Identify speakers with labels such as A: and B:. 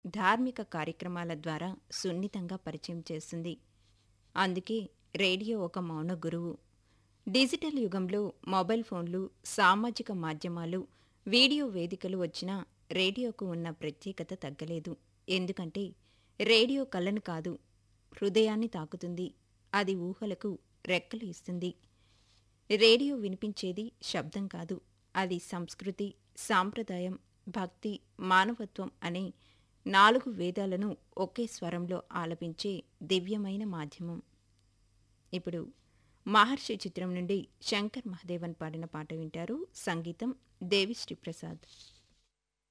A: ధార్మిక కార్యక్రమాల ద్వారా సున్నితంగా పరిచయం చేస్తుంది అందుకే రేడియో ఒక మౌన గురువు డిజిటల్ యుగంలో మొబైల్ ఫోన్లు సామాజిక మాధ్యమాలు వీడియో వేదికలు వచ్చినా రేడియోకు ఉన్న ప్రత్యేకత తగ్గలేదు ఎందుకంటే రేడియో కళ్ళను కాదు హృదయాన్ని తాకుతుంది అది ఊహలకు రెక్కలు ఇస్తుంది రేడియో వినిపించేది శబ్దం కాదు అది సంస్కృతి సాంప్రదాయం భక్తి మానవత్వం అనే నాలుగు వేదాలను ఒకే స్వరంలో ఆలపించే దివ్యమైన మాధ్యమం ఇప్పుడు మహర్షి చిత్రం నుండి శంకర్ మహదేవన్ పాడిన పాట వింటారు సంగీతం దేవిశ్రీ ప్రసాద్